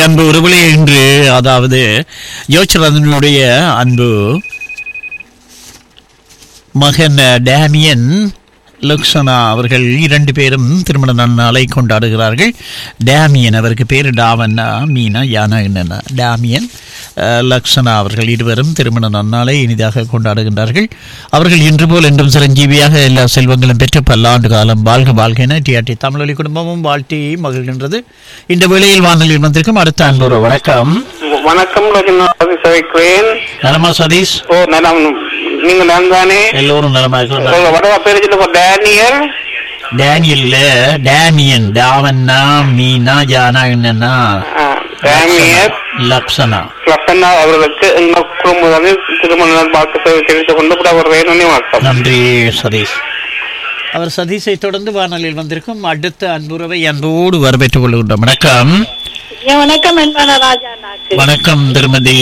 அன்பு உறவுகளே இன்று அதாவது யோசரதனுடைய அன்பு மகன் டேமியன் லுக்ஸனா அவர்கள் இரண்டு பேரும் திருமண நாளை கொண்டாடுகிறார்கள் டேமியன் அவருக்கு பேர் டாவண்ணா மீனா யானா என்னன்னா டேமியன் அஹ், லக்ஷனா அவர்கள் இருவரும் திருமண நன்னாளை இனிதாக கொண்டாடுகின்றார்கள் அவர்கள் இன்று போல் என்றும் சிரஞ்சீவியாக எல்லா செல்வங்களும் பெற்று பல்லாண்டு காலம் வாழ்க வாழ்க என டிஆர்டி தமிழொலி குடும்பமும் வாழ்த்தி மகிழ்கின்றது இந்த வேளையில் வானொலியில் வந்திருக்கும் அடுத்த அன்பு வணக்கம் வணக்கம் ரஜினாத் சவிக்கிறேன் நலமா சதீஷ் ஓ நலம் நீங்க நான் தானே எல்லோரும் நலமா இருக்கிறோம் வடவா பேர் சொல்லுங்க டேனியல் டேனியல்ல டேமியன் டாவண்ணா மீனா ஜானா என்னன்னா ஆ, டேனியல் லக்ஷனா லசன்னா அவர்களுக்கு எங்கள் குடும்பத்தில் திருமண நாள் வாழ்த்து தெரிவித்துக் கொண்டு கூட அவர் வேணும்னே வணக்கம் நன்றி சதீஷ் அவர் சதீஷை தொடர்ந்து வானொலியில் வந்திருக்கும் அடுத்த அன்புறவை அன்போடு வரவேற்றுக் கொள்கின்றோம் வணக்கம் என் வணக்கம் என்பன ராஜா நாக்கு வணக்கம் திருமதி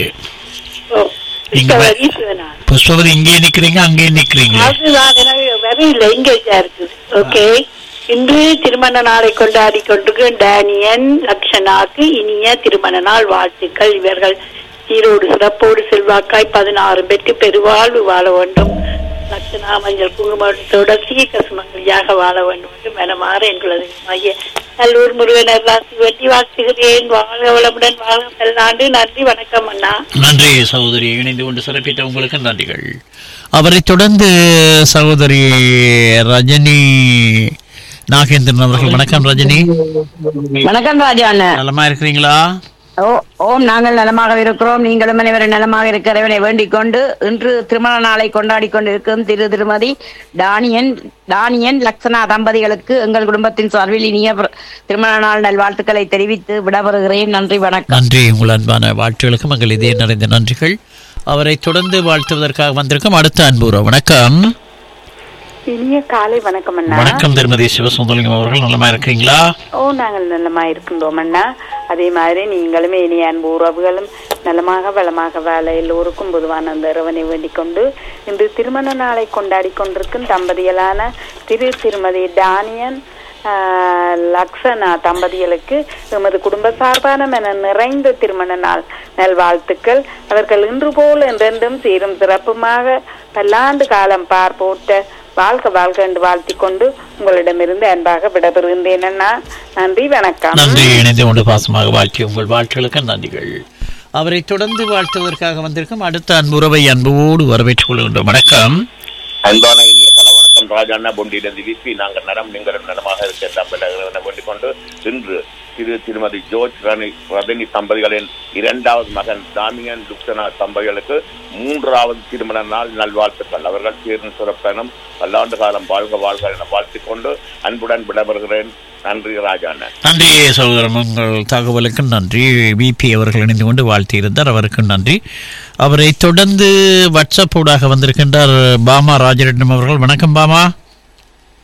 ஓ, நீங்க வே- ஈஸ்வரனா. புஷ்பவதி இங்கே நிக்கிறீங்க அங்கே நிக்கிறீங்களா அதுதான் எனக்கு வரையில இங்கேஜா இருக்குது ஓகே இன்று திருமண நாளை கொண்டாடி கொண்டிருக்கும் டேனியன் லக்ஷனாக்கு இனிய திருமண நாள் வாழ்த்துக்கள் இவர்கள் ஈரோடு சிறப்போடு செல்வாக்காய் பதினாறு பெற்று பெருவாழ்வு வாழ வேண்டும் லட்சணா மஞ்சள் குங்குமத்தோட சீக்க சுமங்கலியாக வாழ வேண்டும் என்று மனமாற எங்களது மைய நல்லூர் முருகனர் ராசி வெட்டி வாழ்த்துகிறேன் வாழ்க வளமுடன் வாழ்க பல்லாண்டு நன்றி வணக்கம் அண்ணா நன்றி சகோதரி இணைந்து கொண்டு சிறப்பித்த உங்களுக்கு நன்றிகள் அவரை தொடர்ந்து சகோதரி ரஜினி நாகேந்திரன் அவர்கள் வணக்கம் ரஜினி வணக்கம் ராஜா அண்ணன் நலமா இருக்கிறீங்களா ஓ ஓம் நாங்கள் நலமாக இருக்கிறோம் நீங்களும் அனைவரும் நலமாக இருக்கிறவனை வேண்டிக் கொண்டு இன்று திருமண நாளை கொண்டாடி கொண்டிருக்கும் திரு திருமதி டானியன் டானியன் லக்ஷனா தம்பதிகளுக்கு எங்கள் குடும்பத்தின் சார்பில் இனிய பிர- திருமண நாள் நல்வாழ்த்துக்களை தெரிவித்து விடவருகிறேன் நன்றி வணக்கம் நன்றி உங்கள் அன்பான வாழ்த்துகளுக்கு மங்கள் இதே நிறைந்த நன்றிகள் அவரை தொடர்ந்து வாழ்த்துவதற்காக வந்திருக்கும் அடுத்த அன்புறவு வணக்கம் இனிய காலை வணக்கம் அண்ணா வணக்கம் திருமதி சிவசுந்தலிங்கம் அவர்கள் நலமா இருக்கீங்களா ஓ நாங்கள் நலமா இருக்கின்றோம் அண்ணா அதே மாதிரி நீங்களும் இனிய அன்பு உறவுகளும் நலமாக வளமாக வாழ எல்லோருக்கும் பொதுவான அந்த இறைவனை வேண்டிக் கொண்டு இன்று திருமண நாளை கொண்டாடி கொண்டிருக்கும் தம்பதிகளான திரு திருமதி டானியன் ஆஹ், லக்ஷனா தம்பதிகளுக்கு எமது குடும்ப சார்பான என நிறைந்த திருமண நாள் நல்வாழ்த்துக்கள் அவர்கள் இன்று போல் என்றென்றும் சீரும் சிறப்புமாக பல்லாண்டு காலம் பார் போட்ட வாழ்க வாழ்க என்று வாழ்த்திக் கொண்டு உங்களிடமிருந்து அன்பாக விடைபெறுகின்றேன் அண்ணா நன்றி வணக்கம் நன்றி இணைந்து கொண்டு பாசமாக வாழ்த்தி உங்கள் வாழ்த்துகளுக்கு நன்றிகள் அவரை தொடர்ந்து வாழ்த்துவதற்காக வந்திருக்கும் அடுத்த அன்புறவை அன்போடு வரவேற்றுக் கொள்கின்றோம் வணக்கம் அன்பான இனிய கல வணக்கம் ராஜாண்ணா பொண்டியிலிருந்து விபி நாங்கள் நலம் நீங்கள் நலமாக இருக்க தம்பதிகளை வேண்டிக் கொண்டு இன்று திரு திருமதி ஜோர்ஜ் ரணி ரதனி தம்பதிகளின் இரண்டாவது மகன் தாமியன் லுக்சனா தம்பதிகளுக்கு மூன்றாவது திருமண நாள் நல்வாழ்த்துக்கள் அவர்கள் சீரும் சிறப்பெனும் பல்லாண்டு காலம் வாழ்க வாழ்க என வாழ்த்திக் கொண்டு அன்புடன் விடைபெறுகிறேன் நன்றி ராஜாண்ணன் நன்றி சகோதரன் உங்கள் தகவலுக்கு நன்றி விபி அவர்கள் இணைந்து கொண்டு வாழ்த்தியிருந்தார் அவருக்கு நன்றி அவரை தொடர்ந்து வாட்ஸ்அப் ஊடாக வந்திருக்கின்றார் பாமா ராஜரட்னம் அவர்கள் வணக்கம் பாமா